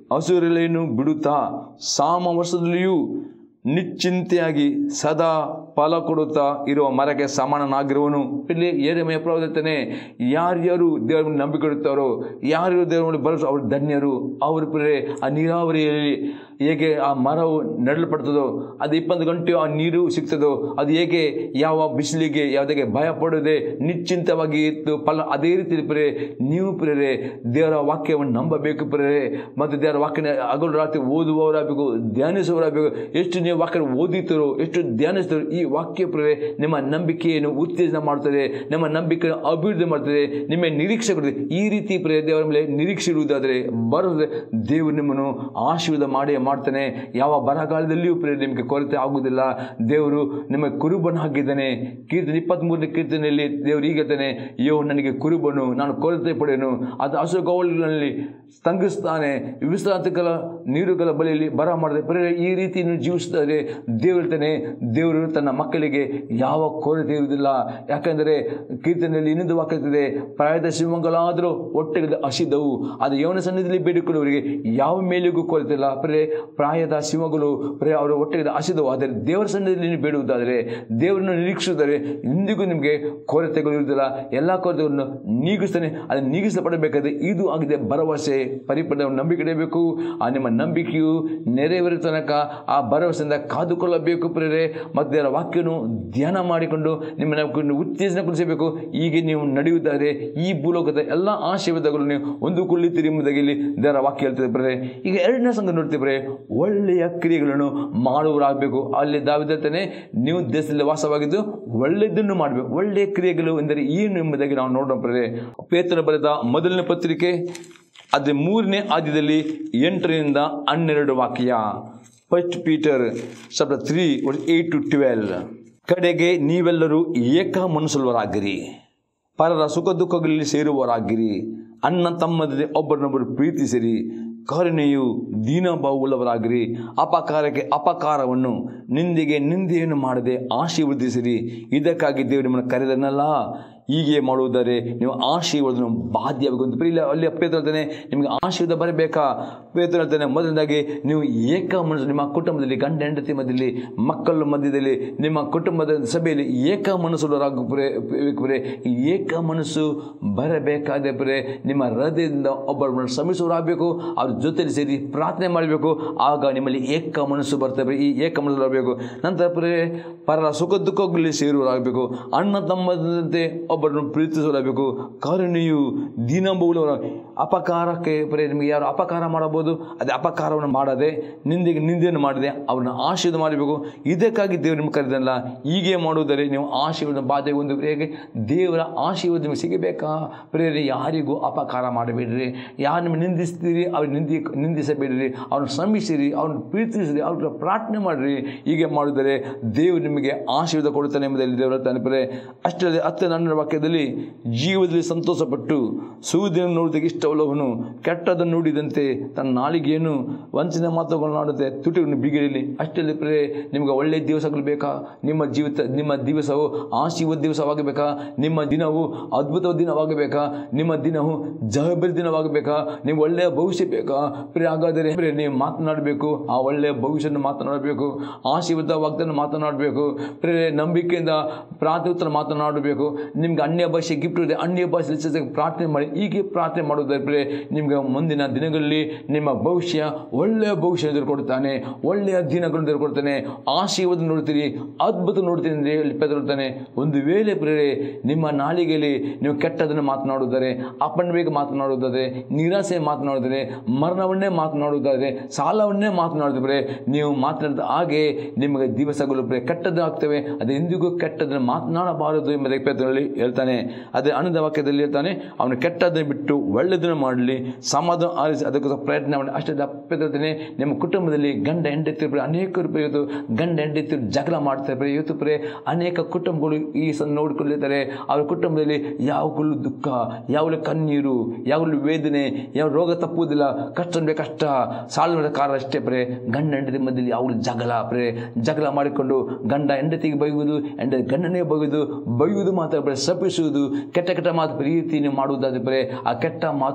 [SPEAKER 2] ಹಸುರೆಲೆಯನ್ನು ಬಿಡುತ್ತಾ ಸಾಮ ವರ್ಷದಲ್ಲಿಯೂ ನಿಶ್ಚಿಂತೆಯಾಗಿ ಸದಾ ಫಲ ಕೊಡುತ್ತಾ ಇರುವ ಮರಕ್ಕೆ ಸಮಾನನಾಗಿರುವನು ಇಲ್ಲಿ ಏರಮೆಯ ಪ್ರವರ್ತನೆ ಯಾರ್ಯಾರು ದೇವರ ಮೇಲೆ ನಂಬಿಕೆ ಇಡುತ್ತಾರೋ ಯಾರು ದೇವರ ಮೇಲೆ ಭರವಸೆ ಅವರು ಧನ್ಯರು ಅವ್ರ ಪ್ರೇರೆ ಆ ನೀರಾವರಿಯಲ್ಲಿ ಹೇಗೆ ಆ ಮರವು ನೆಡಲ್ಪಡ್ತದೋ ಅದು ಇಪ್ಪತ್ತು ಗಂಟೆ ಆ ನೀರು ಸಿಗ್ತದೋ ಅದು ಹೇಗೆ ಯಾವ ಬಿಸಿಲಿಗೆ ಯಾವುದಕ್ಕೆ ಭಯ ಪಡದೆ ನಿಶ್ಚಿಂತವಾಗಿ ಇತ್ತು ಫಲ ಅದೇ ರೀತಿ ಪ್ರೇರೆ ನೀವು ಪ್ರೇರೆ ದೇವರ ವಾಕ್ಯವನ್ನು ನಂಬಬೇಕು ಪ್ರೇರೆ ಮತ್ತು ದೇವರ ವಾಕ್ಯನ ಹಗಲು ರಾತ್ರಿ ಓದುವವರಾಗಬೇಕು ಧ್ಯಾನಿಸುವವರಾಗಬೇಕು ಎಷ್ಟು ನೀವು ವಾಕ್ಯ ಓದಿತೀರೋ ಎಷ್ಟು ಧ್ಯಾನಿಸ್ತಾರೋ ಈ ವಾಕ್ಯ ಪ್ರೇರೆ ನಿಮ್ಮ ನಂಬಿಕೆಯನ್ನು ಉತ್ತೇಜನ ಮಾಡ್ತದೆ ನಿಮ್ಮ ನಂಬಿಕೆಯನ್ನು ಅಭಿವೃದ್ಧಿ ಮಾಡ್ತದೆ ನಿಮ್ಮ ನಿರೀಕ್ಷೆ ಕೊಡ್ತದೆ ಈ ರೀತಿ ಪ್ರೇರೆ ದೇವರ ಮೇಲೆ ನಿರೀಕ್ಷೆ ಇಡುವುದಾದರೆ ಬರೋದ್ರೆ ದೇವರು ನಿಮ್ಮನ್ನು ಆಶೀರ್ವಾದ ಮಾಡಿ ಮಾಡ್ತಾನೆ ಯಾವ ಬರಗಾಲದಲ್ಲಿಯೂ ಪ್ರೇರೆ ನಿಮಗೆ ಕೊರತೆ ಆಗುವುದಿಲ್ಲ ದೇವರು ನಿಮಗೆ ಕುರುಬನ್ನು ಹಾಕಿದ್ದಾನೆ ಕೀರ್ತನೆ ಇಪ್ಪತ್ತ್ಮೂರನೇ ಕೀರ್ತನೆಯಲ್ಲಿ ದೇವರು ಈಗ ಹೇಳ್ತಾನೆ ಯೋ ನನಗೆ ಕುರುಬನು ನಾನು ಕೊರತೆ ಪಡೆಯನು ಅದು ಹಸುಗೋಲಿನಲ್ಲಿ ತಂಗಿಸ್ತಾನೆ ವಿಶ್ರಾಂತಿಗಳ ನೀರುಗಳ ಬಳಿಯಲ್ಲಿ ಬರ ಮಾಡಿದೆ ಪ್ರೇರೆ ಈ ರೀತಿ ನೀವು ಜೀವಿಸಿದರೆ ದೇವರು ಹೇಳ್ತಾನೆ ದೇವರು ತನ್ನ ಮಕ್ಕಳಿಗೆ ಯಾವ ಕೊರತೆ ಇರುವುದಿಲ್ಲ ಯಾಕಂದರೆ ಕೀರ್ತನೆಯಲ್ಲಿ ಇನ್ನೊಂದು ವಾಕ್ಯ ಇರ್ತದೆ ಪ್ರಾಯದ ಶಿವಮಂಗಲಾದರೂ ಹೊಟ್ಟೆಗೆ ಹಸಿದವು ಅದು ಯವನ ಸನ್ನಿಧಿಯಲ್ಲಿ ಬೇಡಿಕೊಳ್ಳುವವರಿಗೆ ಯಾವ ಮೇಲಿಗೂ ಕೊರತೆ ಇಲ್ಲ ಪ್ರೇ ಪ್ರಾಯದ ಶಿವಗಳು ಪ್ರೇ ಅವರ ಹೊಟ್ಟೆಗೆ ಹಸಿದವು ಆದರೆ ದೇವರ ಸನ್ನಿಧಿಯಲ್ಲಿ ನೀವು ಬೇಡುವುದಾದರೆ ದೇವರನ್ನು ನಿರೀಕ್ಷಿಸಿದರೆ ಇಂದಿಗೂ ನಿಮಗೆ ಕೊರತೆಗಳು ಇರುವುದಿಲ್ಲ ಎಲ್ಲ ಕೊರತೆಗಳನ್ನು ನೀಗಿಸ್ತಾನೆ ಅದನ್ನು ನೀಗಿಸಲ್ಪಡಬೇಕಾದ್ರೆ ಇದು ಆಗಿದೆ ಭರವಸೆ ಪರಿಪೂರ್ಣ ನಂಬಿಕೆ ಇಡಬೇಕು ಆ ನಿಮ್ಮ ನಂಬಿಕೆಯು ನೆರವೇರೋ ತನಕ ಆ ಭರವಸೆಯಿಂದ ಕಾದುಕೊಳ್ಳಬೇಕು ಪ್ರೇರೆ ಮತ್ತು ದೇವರ ವಾಕ್ಯನು ಧ್ಯಾನ ಮಾಡಿಕೊಂಡು ನಿಮ್ಮ ನಂಬಿಕೆಯನ್ನು ಉತ್ತೇಜನಗೊಳಿಸಬೇಕು ಹೀಗೆ ನೀವು ನಡೆಯುತ್ತಾರೆ ಈ ಭೂಲೋಕದ ಎಲ್ಲ ಆಶೀರ್ವಾದಗಳು ನೀವು ಹೊಂದಿಕೊಳ್ಳುತ್ತೀರಿ ಎಂಬುದಾಗಿ ಇಲ್ಲಿ ದೇವರ ವಾಕ್ಯ ಹೇಳ್ತದೆ ಪ್ರೇರೆ ಈಗ ಎರಡನೇ ಸಂಘ ನೋಡ್ತೀವಿ ಒಳ್ಳೆಯ ಕ್ರಿಯೆಗಳನ್ನು ಮಾಡುವರಾಗಬೇಕು ಅಲ್ಲಿ ದಾವಿದತ್ತನೆ ನೀವು ದೇಶದಲ್ಲಿ ವಾಸವಾಗಿದ್ದು ಒಳ್ಳೆಯದನ್ನು ಮಾಡಬೇಕು ಒಳ್ಳೆಯ ಕ್ರಿಯೆಗಳು ಎಂದರೆ ಏನು ಎಂಬುದಾಗಿ ನಾವು ನೋಡೋಣ ಪ್ರೇರೆ ಪೇತನ ಬರೆದ ಮೊದಲನೇ ಪತ್ರಿಕೆ ಅದೇ ಮೂರನೇ ಆದ್ಯದಲ್ಲಿ ಎಂಟರಿಂದ ಹನ್ನೆರಡು ವಾಕ್ಯ first Peter chapter three eight to twelve ಕಡೆಗೆ ನೀವೆಲ್ಲರೂ ಏಕ ಮನಸ್ಸುಳ್ಳವರಾಗಿರಿ ಪರರ ಸುಖ ದುಃಖಗಳಲ್ಲಿ ಸೇರುವವರಾಗಿರಿ ಅಣ್ಣ ತಮ್ಮದಲ್ಲಿ ಒಬ್ಬರನ್ನೊಬ್ಬರು ಪ್ರೀತಿಸಿರಿ ಕರುಣೆಯು ದೀನಭಾವವುಳ್ಳವರಾಗಿರಿ ಅಪಕಾರಕ್ಕೆ ಅಪಕಾರವನ್ನು ನಿಂದೆಗೆ ನಿಂದೆಯನ್ನು ಮಾಡದೆ ಆಶೀರ್ವದಿಸಿರಿ ಇದಕ್ಕಾಗಿ ದೇವರು ನಿಮ್ಮನ್ನು ಕರೆದನಲ್ಲ ಹೀಗೆ ಮಾಡುವುದರೆ ನೀವು ಆಶೀರ್ವಾದನ ಬಾಧ್ಯವಾಗಿ ಒಂದು ಪ್ರಿಯ ಅಲ್ಲಿ ಪೇತ್ರ ಹೇಳ್ತಾನೆ ನಿಮಗೆ ಆಶೀರ್ವಾದ ಬರಬೇಕಾ ಪೇತ್ರ ಹೇಳ್ತಾನೆ ಮೊದಲನೇದಾಗಿ ನೀವು ಏಕ ಮನಸ್ಸು ನಿಮ್ಮ ಕುಟುಂಬದಲ್ಲಿ ಗಂಡ ಹೆಂಡತಿ ಮಧ್ಯದಲ್ಲಿ ಮಕ್ಕಳ ಮಧ್ಯದಲ್ಲಿ ನಿಮ್ಮ ಕುಟುಂಬದ ಸಭೆಯಲ್ಲಿ ಏಕ ಮನಸ್ಸುಳ್ಳವರಾಗಬೇಕುರೆ ಈ ಏಕ ಮನಸ್ಸು ಬರಬೇಕಾದ ಪರೆ ನಿಮ್ಮ ಹೃದಯದಿಂದ ಒಬ್ಬರನ್ನು ಶ್ರಮಿಸುವರಾಗಬೇಕು ಅವ್ರ ಜೊತೆಲಿ ಸೇರಿ ಪ್ರಾರ್ಥನೆ ಮಾಡಬೇಕು ಆಗ ನಿಮ್ಮಲ್ಲಿ ಏಕ ಮನಸ್ಸು ಬರ್ತವೆ ಈ ಏಕ ಮನಸ್ಸು ಬರಬೇಕು ನಂತರ ಪರೇ ಪರರ ಸುಖ ದುಃಖಗಳಲ್ಲಿ ಸೇರುವರಾಗಬೇಕು ಅಣ್ಣ ತಮ್ಮದಂತೆ ಒಬ್ಬರನ್ನು ಪ್ರೀತಿಸುವರಾಗಬೇಕು ಕರುಣೆಯು ದೀನಂಬುವವರ ಅಪಕಾರಕ್ಕೆ ಪರೇ ನಿಮಗೆ ಯಾರು ಅಪಕಾರ ಮಾಡಬಹುದು ಅದೇ ಅಪಕಾರವನ್ನು ಮಾಡದೆ ನಿಂದೆಗೆ ನಿಂದೆಯನ್ನು ಮಾಡದೆ ಅವ್ರನ್ನ ಆಶೀರ್ವಾದ ಮಾಡಬೇಕು ಇದಕ್ಕಾಗಿ ದೇವರು ನಿಮ್ಗೆ ಕರೆದಲ್ಲ ಹೀಗೆ ಮಾಡುವುದರೆ ನೀವು ಆಶೀರ್ವಾದ ಬಾಧೆ ಒಂದು ಹೇಗೆ ದೇವರ ಆಶೀರ್ವಾದ ನಿಮಗೆ ಸಿಗಬೇಕಾ ಪ್ರೇರೆ ಯಾರಿಗೂ ಅಪಕಾರ ಮಾಡಬೇಡ್ರಿ ಯಾರು ನಿಮಗೆ ನಿಂದಿಸ್ತೀರಿ ಅವ್ರು ನಿಂದಿ ನಿಂದಿಸಬೇಡ್ರಿ ಅವ್ರನ್ನ ಶ್ರಮಿಸಿರಿ ಅವ್ರನ್ನ ಪ್ರೀತಿಸಿರಿ ಅವ್ರ ಪ್ರಾರ್ಥನೆ ಮಾಡಿರಿ ಹೀಗೆ ಮಾಡಿದರೆ ದೇವರು ನಿಮಗೆ ಆಶೀರ್ವಾದ ಕೊಡುತ್ತಾನೆ ಎಂಬುದರಲ್ಲಿ ದೇವರ ತನಪರೆ ಅಷ್ಟೇ ಹತ್ತು ನನ್ನ ವಾಕ್ಯದಲ್ಲಿ ಜೀವದಲ್ಲಿ ಸಂತೋಷಪಟ್ಟು ಸೂರ್ಯನ ನೋಡಿದಾಗ ಇಷ್ಟವಲ್ಲವನು ಕೆಟ್ಟದನ್ನು ನೋಡಿದಂತೆ ತನ್ನ ನಾಲಿಗೆಯನ್ನು ವಂಚನೆ ಮಾತುಗಳನ್ನು ಆಡುತ್ತೆ ತುಟಿಗಳನ್ನು ಬಿಗಿರಲಿ ಅಷ್ಟರಲ್ಲಿ ಪ್ರೇ ನಿಮಗೆ ಒಳ್ಳೆಯ ದಿವಸಗಳು ಬೇಕಾ ನಿಮ್ಮ ಜೀವಿತ ನಿಮ್ಮ ದಿವಸವು ಆಶೀರ್ವಾದ ದಿವಸವಾಗಬೇಕಾ ನಿಮ್ಮ ದಿನವು ಅದ್ಭುತ ದಿನವಾಗಬೇಕಾ ನಿಮ್ಮ ದಿನವು ಜವಾಬ್ದಾರಿ ದಿನವಾಗಬೇಕಾ ನೀವು ಒಳ್ಳೆಯ ಭವಿಷ್ಯ ಬೇಕಾ ಪ್ರೇ ಹಾಗಾದರೆ ಪ್ರೇ ನೀವು ಮಾತನಾಡಬೇಕು ಆ ಒಳ್ಳೆಯ ಭವಿಷ್ಯವನ್ನು ಮಾತನಾಡಬೇಕು ಆಶೀರ್ವಾದ ವಾಗ್ದಾನ ಮಾತನಾಡಬೇಕು ಪ್ರೇ ನಂಬಿಕೆಯಿಂದ ಪ್ರಾರ್ಥನೆ ಮಾತನಾಡಬೇಕು ನಿಮ್ಗೆ ಅನ್ಯ ಭಾಷೆ ಗಿಫ್ಟ್ ಇದೆ ಅನ್ಯ ಭಾಷೆ ಹೆಚ್ಚಾಗಿ ಪ್ರಾರ್ಥನೆ ಮಾಡಿ ಹೀಗೆ ಪ್ರಾರ್ಥನೆ ಮಾಡೋದಾದ್ರೆ ನಿಮ್ಗೆ ಮುಂದಿನ ದಿನಗಳಲ್ಲಿ ನಿಮ್ಮ ಭವಿಷ್ಯ ಒಳ್ಳೆಯ ಭವಿಷ್ಯ ಎದುರುಕೊಡ್ತಾನೆ ಒಳ್ಳೆಯ ದಿನಗಳನ್ನು ಎದುರುಕೊಡ್ತಾನೆ ಆಶೀರ್ವಾದ ನೋಡ್ತೀರಿ ಅದ್ಭುತ ನೋಡ್ತೀನಿ ಅಂತ ಹೇಳಿ ಪೆದರುತ್ತಾನೆ ಒಂದು ವೇಳೆ ಪ್ರೇರೆ ನಿಮ್ಮ ನಾಲಿಗೆಯಲ್ಲಿ ನೀವು ಕೆಟ್ಟದನ್ನು ಮಾತನಾಡುವುದಾರೆ ಅಪನ್ವೇಗ ಮಾತನಾಡುವುದಾದರೆ ನಿರಾಸೆ ಮಾತನಾಡಿದರೆ ಮರಣವನ್ನೇ ಮಾತನಾಡುವುದಾದರೆ ಸಾಲವನ್ನೇ ಮಾತನಾಡಿದ್ರೆ ನೀವು ಮಾತನಾಡಿದ ಹಾಗೆ ನಿಮಗೆ ದಿವಸಗಳು ಪ್ರೆ ಕೆಟ್ಟದ್ದು ಆಗ್ತವೆ ಅದು ಎಂದಿಗೂ ಕೆಟ್ಟದನ್ನು ಮಾತನಾಡಬಾರದು ಎಂಬುದಕ್ಕೆ ಪೇತ್ರನಲ್ಲಿ ಹೇಳ್ತಾನೆ ಅದೇ ಅನಂದ ವಾಕ್ಯದಲ್ಲಿ ಹೇಳ್ತಾನೆ ಅವನು ಕೆಟ್ಟದನ್ನು ಬಿಟ್ಟು ಒಳ್ಳೆಯದನ್ನು ಮಾಡಲಿ ಸಮಾಧಾನ ಆರಿಸಿ ಅದಕ್ಕೋಸ್ಕರ ಪ್ರಯತ್ನ ಮಾಡಿ ಅಷ್ಟೇ ತಪ್ಪೇಳ್ತಾನೆ ನಿಮ್ಮ ಕುಟುಂಬದಲ್ಲಿ ಗಂಡ ಹೆಂಡತಿ ಅನೇಕ ರೂಪಾಯಿ ಇವತ್ತು ಗಂಡ ಹೆಂಡತಿ ಜಗಳ ಮಾಡ್ತಾರೆ ಇವತ್ತು ಪ್ರೇ ಅನೇಕ ಕುಟುಂಬಗಳು ಈ ಸಣ್ಣ ನೋಡಿಕೊಳ್ಳಿರ್ತಾರೆ ಅವರ ಕುಟುಂಬದಲ್ಲಿ ಯಾವಾಗಲೂ ದುಃಖ ಯಾವಾಗಲೂ ಕಣ್ಣೀರು ಯಾವಾಗಲೂ ವೇದನೆ ಯಾವ ರೋಗ ತಪ್ಪುವುದಿಲ್ಲ ಕಷ್ಟ ಅಂದರೆ ಕಷ್ಟ ಸಾಲ ಕಾರಣ ಅಷ್ಟೇ ಪ್ರೇ ಗಂಡ ಹೆಂಡತಿ ಮಧ್ಯದಲ್ಲಿ ಯಾವಾಗಲೂ ಜಗಳ ಪ್ರೇ ಜಗಳ ಮಾಡಿಕೊಂಡು ಗಂಡ ಹೆಂಡತಿಗೆ ಬೈಯುವುದು ಹೆಂಡತಿ ಗಂಡನೇ ಬೈಯುವುದು ಬೈಯುವುದು ಮಾತ್ರ ಪ್ರೇ ಶಪಿಸುವುದು ಕೆಟ್ಟ ಕೆಟ್ಟ ಮಾತು ಪ್ರೀತಿ ನೀವು ಮಾಡುವುದಾದ್ರೆ ಪ್ರೇ ಆ ಕೆಟ್ಟ ಮಾತು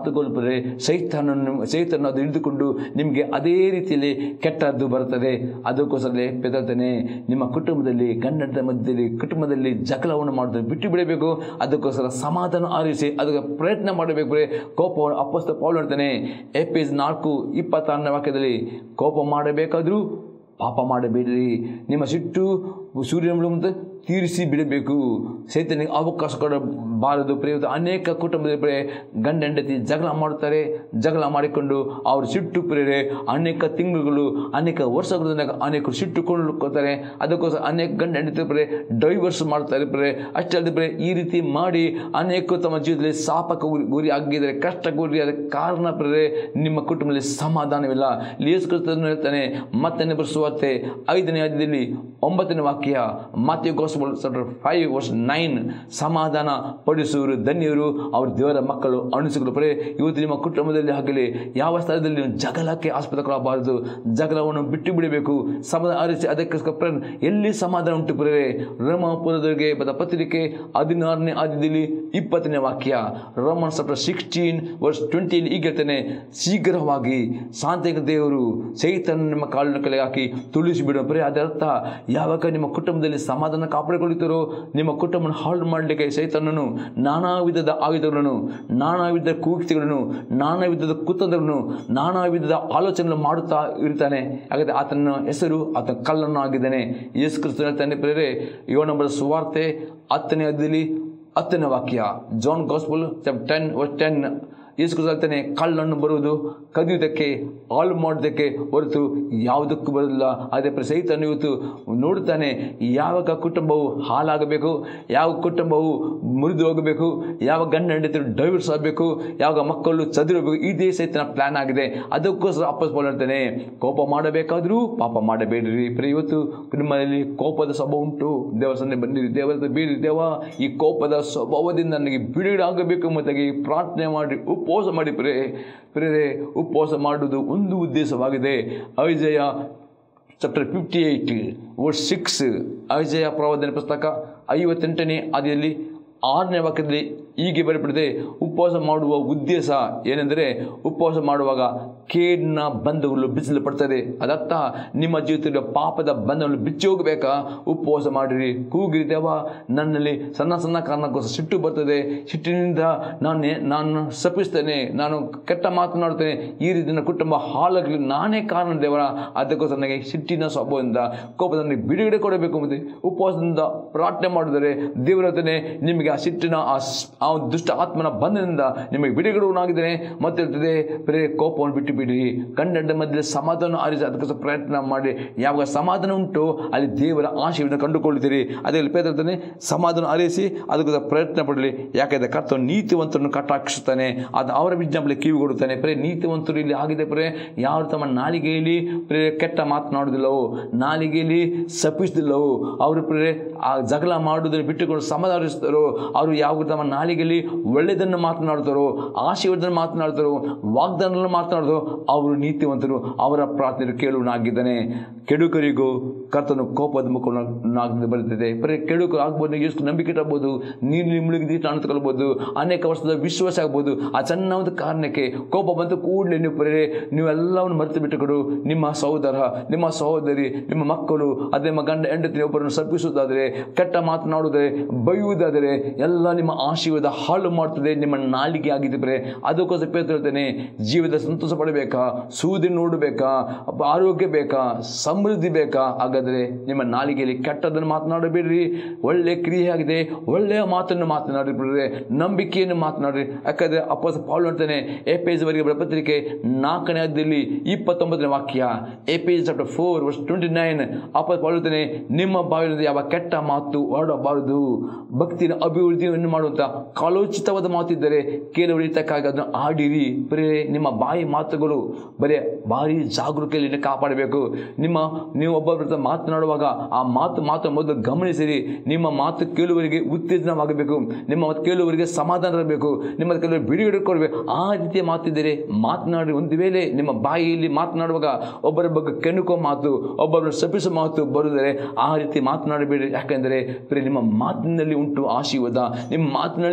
[SPEAKER 2] ಮಾತುಗಳು ಬರೇ ಸೈತಾನನ್ನು ಸೈತನ ಅದು ಹಿಡಿದುಕೊಂಡು ನಿಮಗೆ ಅದೇ ರೀತಿಯಲ್ಲಿ ಕೆಟ್ಟದ್ದು ಬರುತ್ತದೆ ಅದಕ್ಕೋಸ್ಕರ ಪೆದರ್ತಾನೆ ನಿಮ್ಮ ಕುಟುಂಬದಲ್ಲಿ ಗಂಡನ ಮಧ್ಯದಲ್ಲಿ ಕುಟುಂಬದಲ್ಲಿ ಜಗಳವನ್ನು ಮಾಡೋದು ಬಿಟ್ಟು ಬಿಡಬೇಕು ಅದಕ್ಕೋಸ್ಕರ ಸಮಾಧಾನ ಆರಿಸಿ ಅದಕ್ಕೆ ಪ್ರಯತ್ನ ಮಾಡಬೇಕು ಬರೀ ಕೋಪ ಅಪ್ಪಸ್ತ ಪೌಲ್ ಹೇಳ್ತಾನೆ ಎಪಿಸ್ ನಾಲ್ಕು ಇಪ್ಪತ್ತಾರನೇ ವಾಕ್ಯದಲ್ಲಿ ಕೋಪ ಮಾಡಬೇಕಾದ್ರೂ ಪಾಪ ಮಾಡಬೇಡಿರಿ ನಿಮ್ಮ ಸಿಟ್ಟು ಸೂರ್ಯನ ಮುಂದೆ ತೀರಿಸಿ ಬಿಡಬೇಕು ಸೈತನಿಗೆ ಅವಕಾಶ ಕೊಡಬಾರದು ಪ್ರಿಯ ಅನೇಕ ಕುಟುಂಬದ ಪ್ರಿಯ ಗಂಡ ಹೆಂಡತಿ ಜಗಳ ಮಾಡ್ತಾರೆ ಜಗಳ ಮಾಡಿಕೊಂಡು ಅವ್ರ ಸಿಟ್ಟು ಪ್ರೇರೆ ಅನೇಕ ತಿಂಗಳುಗಳು ಅನೇಕ ವರ್ಷಗಳ ಅನೇಕರು ಸಿಟ್ಟು ಕೊಳ್ಳುತ್ತಾರೆ ಅದಕ್ಕೋಸ್ಕರ ಅನೇಕ ಗಂಡ ಹೆಂಡತಿ ಪ್ರೆ ಡೈವರ್ಸ್ ಮಾಡ್ತಾರೆ ಪ್ರೆ ಅಷ್ಟೇ ಅಲ್ಲದೆ ಪ್ರೆ ಈ ರೀತಿ ಮಾಡಿ ಅನೇಕ ತಮ್ಮ ಜೀವಿತದಲ್ಲಿ ಸಾಪಕ್ಕೆ ಗುರಿ ಗುರಿ ಆಗಿದ್ದಾರೆ ಕಷ್ಟ ಗುರಿ ಆದ ಕಾರಣ ಪ್ರೇರೆ ನಿಮ್ಮ ಕುಟುಂಬದಲ್ಲಿ ಸಮಾಧಾನವಿಲ್ಲ ಲೇಸ್ ಕ್ರಿಸ್ತನು ಹೇಳ್ತಾನೆ ಮತ್ತೆ ಬರೆಸುವಂತೆ ಐದನೇ ಅಧ್ಯಾಯದಲ್ಲಿ ಒಂಬತ್ತನೇ ವಾಕ್ಯ ಮಾತ್ಯ ಗೋಸ್ಬಲ್ ಫೈವ್ ವರ್ಷ ನೈನ್ ಸಮಾಧಾನ ಪಡಿಸುವರು ಧನ್ಯರು ಅವ್ರ ದೇವರ ಮಕ್ಕಳು ಅಣಿಸಿಗಳು ಪರೇ ಇವತ್ತು ನಿಮ್ಮ ಕುಟುಂಬದಲ್ಲಿ ಆಗಲಿ ಯಾವ ಸ್ಥಳದಲ್ಲಿ ನೀವು ಜಗಳಕ್ಕೆ ಆಸ್ಪತ್ರೆಗಳಾಗಬಾರದು ಜಗಳವನ್ನು ಬಿಟ್ಟು ಬಿಡಬೇಕು ಸಮಾಧಾನ ಆರಿಸಿ ಅದಕ್ಕೋಸ್ಕರ ಪ್ರ- ಎಲ್ಲಿ ಸಮಾಧಾನ ಉಂಟು ಪರೇ ರೋಮಾಪುರದವರಿಗೆ ಬದ ಪತ್ರಿಕೆ ಹದಿನಾರನೇ ಆದ್ಯದಲ್ಲಿ ಇಪ್ಪತ್ತನೇ ವಾಕ್ಯ ರೋಮನ್ ಸಪ್ರ ಸಿಕ್ಸ್ಟೀನ್ ವರ್ಷ ಟ್ವೆಂಟಿಯಲ್ಲಿ ಈಗ ಹೇಳ್ತಾನೆ ಶೀಘ್ರವಾಗಿ ಶಾಂತಿಕ ದೇವರು ಸೈತನ ನಿಮ್ಮ ಕಾಲಿನ ಕೆಳಗೆ ಹಾಕಿ ತುಳಿಸಿ ಬಿಡೋ ಬರೀ ಅದರ್ಥ ಯಾವಾಗ ನಿಮ್ಮ ಕುಟುಂಬದಲ್ಲಿ ಸಮಾಧಾನ ಕಾಪಾಡಿಕೊಳ್ಳುತ್ತೀರೋ ನಿಮ್ಮ ಕುಟುಂಬನ ಹಾಳು ಮಾಡಲಿಕ್ಕೆ ಸೈತನನ್ನು ನಾನಾ ವಿಧದ ಆಯುಧಗಳನ್ನು ನಾನಾ ವಿಧದ ಕೂಗ್ತಿಗಳನ್ನು ನಾನಾ ವಿಧದ ಕುತಂತ್ರಗಳನ್ನು ನಾನಾ ವಿಧದ ಆಲೋಚನೆಗಳನ್ನು ಮಾಡುತ್ತಾ ಇರ್ತಾನೆ ಹಾಗಾದರೆ ಆತನ ಹೆಸರು ಆತನ ಕಲ್ಲನ್ನು ಆಗಿದ್ದಾನೆ ಯೇಸು ಕ್ರಿಸ್ತ ಹೇಳ್ತಾನೆ ಪ್ರೇರೆ ಯೋನಂಬರ ಸುವಾರ್ತೆ ಹತ್ತನೇ ಅದ್ದಲ್ಲಿ ಹತ್ತನೇ ವಾಕ್ಯ John gospel ten verse ten ಯೇಸು ಕ್ರಿಸ್ತ ಹೇಳ್ತಾನೆ ಕಳ್ಳನ್ನು ಬರುವುದು ಕದಿಯುವುದಕ್ಕೆ ಹಾಳು ಮಾಡೋದಕ್ಕೆ ಹೊರತು ಯಾವುದಕ್ಕೂ ಬರೋದಿಲ್ಲ ಅದೇ ಪ್ರ ಸೈತನು ಇವತ್ತು ನೋಡ್ತಾನೆ ಯಾವಾಗ ಕುಟುಂಬವು ಹಾಳಾಗಬೇಕು ಯಾವ ಕುಟುಂಬವು ಮುರಿದು ಹೋಗಬೇಕು ಯಾವ ಗಂಡ ಹೆಂಡತಿ ಡೈವರ್ಸ್ ಆಗಬೇಕು ಯಾವಾಗ ಮಕ್ಕಳು ಚದುರಬೇಕು ಇದೇ ಸೈತನ ಪ್ಲಾನ್ ಆಗಿದೆ ಅದಕ್ಕೋಸ್ಕರ ಅಪ್ಪಸ್ ಪೌಲ್ ಹೇಳ್ತಾನೆ ಕೋಪ ಮಾಡಬೇಕಾದ್ರೂ ಪಾಪ ಮಾಡಬೇಡ್ರಿ ಪ್ರಿಯ ಇವತ್ತು ಕುಟುಂಬದಲ್ಲಿ ಕೋಪದ ಸ್ವಭಾವ ಉಂಟು ದೇವರ ಸನ್ನೆ ಬಂದಿರಿ ದೇವರ ಹತ್ರ ಬೀರಿ ದೇವ ಈ ಕೋಪದ ಸ್ವಭಾವದಿಂದ ನನಗೆ ಬಿಡುಗಡೆ ಆಗಬೇಕು ಮತ್ತು ಪ್ರಾರ್ಥನೆ ಮಾಡಿ ಉಪವಾಸ ಮಾಡಿ ಪ್ರೇ ಪ್ರೇರೆ ಉಪವಾಸ ಮಾಡುವುದು ಒಂದು ಉದ್ದೇಶವಾಗಿದೆ Isaiah chapter fifty eight word six Isaiah ಪ್ರವಾದನೆ ಪುಸ್ತಕ ಐವತ್ತೆಂಟನೇ ಆದಿಯಲ್ಲಿ ಆರನೇ ವಾಕ್ಯದಲ್ಲಿ ಹೀಗೆ ಬರೆಪಡಿದೆ ಉಪವಾಸ ಮಾಡುವ ಉದ್ದೇಶ ಏನೆಂದರೆ ಉಪವಾಸ ಮಾಡುವಾಗ ಕೇಡಿನ ಬಂಧಗಳು ಬಿಚ್ಚಲ್ಪಡ್ತದೆ ಅದರ್ಥ ನಿಮ್ಮ ಜೀವಿತದ ಪಾಪದ ಬಂಧಗಳು ಬಿಚ್ಚಿ ಹೋಗಬೇಕಾ ಉಪವಾಸ ಮಾಡಿರಿ ಕೂಗಿರಿ ದೇವ ನನ್ನಲ್ಲಿ ಸಣ್ಣ ಸಣ್ಣ ಕಾರಣಕ್ಕೋಸ್ಕರ ಸಿಟ್ಟು ಬರ್ತದೆ ಸಿಟ್ಟಿನಿಂದ ನಾನು ನಾನು ಸಪಿಸ್ತೇನೆ ನಾನು ಕೆಟ್ಟ ಮಾತನಾಡ್ತೇನೆ ಈ ರೀತಿ ನನ್ನ ಕುಟುಂಬ ಹಾಳಾಗಲಿ ನಾನೇ ಕಾರಣ ದೇವರ ಅದಕ್ಕೋಸ್ಕರ ನನಗೆ ಸಿಟ್ಟಿನ ಸ್ವಭಾವದಿಂದ ಕೋಪದ ನನಗೆ ಬಿಡುಗಡೆ ಕೊಡಬೇಕು ಮತ್ತು ಉಪವಾಸದಿಂದ ಪ್ರಾರ್ಥನೆ ಮಾಡಿದರೆ ದೇವರ ಹತ್ರನೇ ನಿಮಗೆ ಆ ಸಿಟ್ಟಿನ ಆ ಸ್- ಆ ದುಷ್ಟ ಆತ್ಮನ ಬಂಧನದಿಂದ ನಿಮಗೆ ಬಿಡುಗಡೆವನಾಗಿದ್ದೇನೆ ಮತ್ತೆ ಹೇಳ್ತದೆ ಬರೀ ಕೋಪವನ್ನು ಬಿಟ್ಟು ಬಿಡಿ ಗಂಡ ಮಧ್ಯೆ ಸಮಾಧಾನ ಆರಿಸಿ ಅದಕ್ಕೋಸ್ಕರ ಪ್ರಯತ್ನ ಮಾಡಿ ಯಾವಾಗ ಸಮಾಧಾನ ಉಂಟು ಅಲ್ಲಿ ದೇವರ ಆಶಯವನ್ನು ಕಂಡುಕೊಳ್ಳುತ್ತೀರಿ ಅದೇ ಹೇಳ್ತಾನೆ ಸಮಾಧಾನ ಆರಿಸಿ ಅದಕ್ಕೋಸ್ಕರ ಪ್ರಯತ್ನ ಪಡಲಿ ಯಾಕಂದರೆ ಕರ್ತನು ನೀತಿವಂತರನ್ನು ಕಟಾಕ್ಷಿಸ್ತಾನೆ ಅದು ಅವರ ವಿಜ್ಞಾಪನೆ ಕಿವಿ ಕೊಡುತ್ತಾನೆ ಪ್ರೇ ನೀತಿವಂತರು ಇಲ್ಲಿ ಆಗಿದೆ ಪ್ರೇ ಯಾರು ತಮ್ಮ ನಾಲಿಗೆಯಲ್ಲಿ ಪ್ರೇ ಕೆಟ್ಟ ಮಾತನಾಡುವುದಿಲ್ಲವೋ ನಾಲಿಗೆಯಲ್ಲಿ ಸಪಿಸುವುದಿಲ್ಲವೋ ಅವರು ಪ್ರೇ ಆ ಜಗಳ ಮಾಡುವುದನ್ನು ಬಿಟ್ಟುಕೊಂಡು ಸಮಾಧಾನಿಸ್ತಾರೋ ಅವರು ಯಾವ ತಮ್ಮ ನಾಲಿಗೆಯಲ್ಲಿ ಒಳ್ಳೆಯದನ್ನು ಮಾತನಾಡ್ತಾರೋ ಆಶೀರ್ವಾದವನ್ನು ಮಾತನಾಡ್ತಾರೋ ವಾಗ್ದಾನವನ್ನು ಮಾತನಾಡ್ತಾರೋ ಅವರು ನೀತಿವಂತರು ಅವರ ಪ್ರಾರ್ಥನೆ ಕೇಳುವನಾಗಿದ್ದಾನೆ ಕೆಡುಕರಿಗೂ ಕರ್ತನು ಕೋಪದ ಮುಖವನ್ನು ಬರುತ್ತದೆ ಬರೀ ಕೆಡುಕು ಆಗ್ಬೋದು ಎಷ್ಟು ನಂಬಿಕೆ ಇಟ್ಟಬಹುದು ನೀರು ಮುಳುಗಿ ಕಾಣಿಸ್ಕೊಳ್ಬೋದು ಅನೇಕ ವರ್ಷದ ವಿಶ್ವಾಸ ಆಗ್ಬೋದು ಆ ಸಣ್ಣ ಒಂದು ಕಾರಣಕ್ಕೆ ಕೋಪ ಬಂತು ಕೂಡಲೇ ನೀವು ಬರೀ ನೀವೆಲ್ಲವನ್ನು ಮರೆತು ಬಿಟ್ಟುಕೊಡು ನಿಮ್ಮ ಸಹೋದರ ನಿಮ್ಮ ಸಹೋದರಿ ನಿಮ್ಮ ಮಕ್ಕಳು ಅದೇ ನಿಮ್ಮ ಗಂಡ ಹೆಂಡತಿ ಒಬ್ಬರನ್ನು ಸಪ್ಪಿಸುವುದಾದರೆ ಕೆಟ್ಟ ಮಾತನಾಡುವುದಾದರೆ ಬೈಯುವುದಾದರೆ ಎಲ್ಲ ನಿಮ್ಮ ಆಶೀರ್ವಾದ ಹಾಳು ಮಾಡ್ತದೆ ನಿಮ್ಮ ನಾಲಿಗೆ ಆಗಿದೆ ಬರೇ ಅದಕ್ಕೋಸ್ಕರ ಪೇತ್ರ ಹೇಳ್ತೇನೆ ಜೀವದ ಸಂತೋಷ ಪಡಬೇಕಾ ಸೂದಿ ನೋಡಬೇಕಾ ಆರೋಗ್ಯ ಬೇಕಾ ಸಮೃದ್ಧಿ ಬೇಕಾ ಹಾಗಾದರೆ ನಿಮ್ಮ ನಾಲಿಗೆಯಲ್ಲಿ ಕೆಟ್ಟದನ್ನು ಮಾತನಾಡಬೇಡ್ರಿ ಒಳ್ಳೆಯ ಕ್ರಿಯೆ ಆಗಿದೆ ಒಳ್ಳೆಯ ಮಾತನ್ನು ಮಾತನಾಡಿಬಿಡ್ರಿ ನಂಬಿಕೆಯನ್ನು ಮಾತನಾಡ್ರಿ ಯಾಕಂದರೆ ಅಪ್ಪಸ ಪಾಲ್ ಹೇಳ್ತಾನೆ ಎ ಪೇಜ್ವರೆಗೆ ಬರೋ ಪತ್ರಿಕೆ ನಾಲ್ಕನೇ ಅಧ್ಯಾಯದಲ್ಲಿ ಇಪ್ಪತ್ತೊಂಬತ್ತನೇ ವಾಕ್ಯ a page chapter four verse twenty nine ಅಪ್ಪ ಪಾಲ್ ಹೇಳ್ತಾನೆ ನಿಮ್ಮ ಬಾಯಿಯಿಂದ ಯಾವ ಕೆಟ್ಟ ಮಾತು ಹೊರಡಬಾರದು ಭಕ್ತಿನ ಅಭಿವೃದ್ಧಿಯನ್ನು ಮಾಡುವಂಥ ಕಾಲೋಚಿತವಾದ ಮಾತಿದ್ದರೆ ಕೆಲವರು ಹಿತಕ್ಕಾಗಿ ಅದನ್ನು ಆಡಿರಿ ಬರೀ ನಿಮ್ಮ ಬಾಯಿ ಮಾತುಗಳು ಬರೀ ಭಾರಿ ಜಾಗರೂಕತೆಯಲ್ಲಿ ಕಾಪಾಡಬೇಕು ನಿಮ್ಮ ನೀವು ಒಬ್ಬೊಬ್ಬರ ಹತ್ರ ಮಾತನಾಡುವಾಗ ಆ ಮಾತು ಮಾತು ಮೊದಲು ಗಮನಿಸಿರಿ ನಿಮ್ಮ ಮಾತು ಕೇಳುವವರಿಗೆ ಉತ್ತೇಜನವಾಗಬೇಕು ನಿಮ್ಮ ಮಾತು ಕೇಳುವವರಿಗೆ ಸಮಾಧಾನ ಇರಬೇಕು ನಿಮ್ಮ ಕೆಲವರು ಬಿಡುಗಡೆ ಕೊಡಬೇಕು ಆ ರೀತಿಯ ಮಾತಿದ್ದರೆ ಮಾತನಾಡಿ ಒಂದು ವೇಳೆ ನಿಮ್ಮ ಬಾಯಿಯಲ್ಲಿ ಮಾತನಾಡುವಾಗ ಒಬ್ಬರ ಬಗ್ಗೆ ಕೆಣಕೋ ಮಾತು ಒಬ್ಬರನ್ನು ಶಪಿಸೋ ಮಾತು ಬರುದರೆ ಆ ರೀತಿ ಮಾತನಾಡಬೇಡಿ ಯಾಕೆಂದರೆ ಬರೀ ನಿಮ್ಮ ಮಾತಿನಲ್ಲಿ ಉಂಟು ಆಶೀರ್ವಾದ ನಿಮ್ಮ ಮಾತಿನಲ್ಲಿ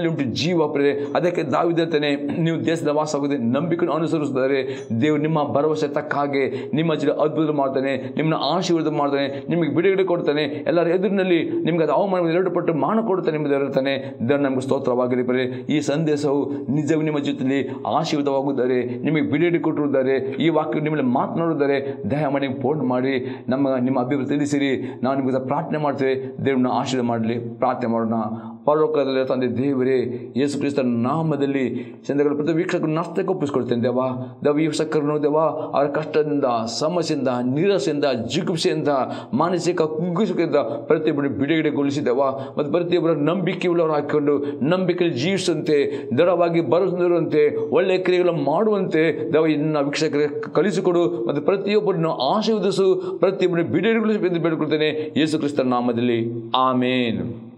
[SPEAKER 2] ಉಂಟು ಜೀವ ಪ್ರೇರೆ ಅದಕ್ಕೆ ದಾವಿದಂತಾನೆ ನೀವು ದೇಶದ ವಾಸವಾಗಿದೆ ನಂಬಿಕೆಯನ್ನು ಅನುಸರಿಸಿದರೆ ದೇವರು ನಿಮ್ಮ ಭರವಸೆ ತಕ್ಕ ಹಾಗೆ ನಿಮ್ಮ ಜೊತೆ ಅದ್ಭುತ ಮಾಡ್ತಾನೆ ನಿಮ್ಮನ್ನ ಆಶೀರ್ವಾದ ಮಾಡ್ತಾನೆ ನಿಮಗೆ ಬಿಡುಗಡೆ ಕೊಡ್ತಾನೆ ಎಲ್ಲರ ಎದುರಿನಲ್ಲಿ ನಿಮ್ಗೆ ಅದು ಅವಮಾನ ಎರಡು ಪಟ್ಟು ಮಾನ ಕೊಡ್ತಾನೆ ನಿಮ್ಮದು ಇರುತ್ತಾನೆ ದೇವರು ನಮಗೆ ಸ್ತೋತ್ರವಾಗಲಿ ಪ್ರೇರೆ ಈ ಸಂದೇಶವು ನಿಜವೂ ನಿಮ್ಮ ಜೊತೆಲಿ ಆಶೀರ್ವಾದವಾಗುತ್ತಾರೆ ನಿಮಗೆ ಬಿಡುಗಡೆ ಕೊಟ್ಟಿರುತ್ತಾರೆ ಈ ವಾಕ್ಯ ನಿಮ್ಮಲ್ಲಿ ಮಾತನಾಡಿದ್ದಾರೆ ದಯಮಾಡಿ ಫೋನ್ ಮಾಡಿ ನಮ್ಮ ನಿಮ್ಮ ಅಭಿಪ್ರಾಯ ತಿಳಿಸಿರಿ ನಾವು ನಿಮಗೆ ಪ್ರಾರ್ಥನೆ ಮಾಡ್ತೇವೆ ದೇವ್ರನ್ನ ಆಶೀರ್ವಾದ ಮಾಡಲಿ ಪ್ರಾರ್ಥನೆ ಮಾಡೋಣ ಪರಲೋಕದಲ್ಲಿ ತಂದೆ ದೇವರೇ ಯೇಸು ಕ್ರಿಸ್ತನ ನಾಮದಲ್ಲಿ ಸಂದರ್ಭ ಪ್ರತಿ ವೀಕ್ಷಕರು ನಷ್ಟಕ್ಕೆ ಒಪ್ಪಿಸ್ಕೊಳ್ತೇನೆ ದೇವ ದೇವ ಈ ವೀಕ್ಷಕರನ್ನು ದೇವ ಅವರ ಕಷ್ಟದಿಂದ ಸಮಸ್ಯೆಯಿಂದ ನಿರಾಸೆಯಿಂದ ಜಿಗುಪ್ಸೆಯಿಂದ ಮಾನಸಿಕ ಕುಗ್ಗಿಸುವಿಕೆಯಿಂದ ಪ್ರತಿಯೊಬ್ಬರು ಬಿಡುಗಡೆಗೊಳಿಸಿದೆವ ಮತ್ತು ಪ್ರತಿಯೊಬ್ಬರ ನಂಬಿಕೆ ಉಳ್ಳವರು ಹಾಕಿಕೊಂಡು ನಂಬಿಕೆಯಲ್ಲಿ ಜೀವಿಸುವಂತೆ ದೃಢವಾಗಿ ಬರುವಂತೆ ಒಳ್ಳೆಯ ಕ್ರಿಯೆಗಳನ್ನು ಮಾಡುವಂತೆ ದೇವ ಇನ್ನು ವೀಕ್ಷಕರಿಗೆ ಕಲಿಸಿಕೊಡು ಮತ್ತು ಪ್ರತಿಯೊಬ್ಬರನ್ನು ಆಶೀರ್ವದಿಸು ಪ್ರತಿಯೊಬ್ಬರನ್ನು ಬಿಡುಗಡೆಗೊಳಿಸಿ ಎಂದು ಬೇಡಿಕೊಳ್ತೇನೆ ಯೇಸು ಕ್ರಿಸ್ತನ ನಾಮದಲ್ಲಿ ಆಮೇನ್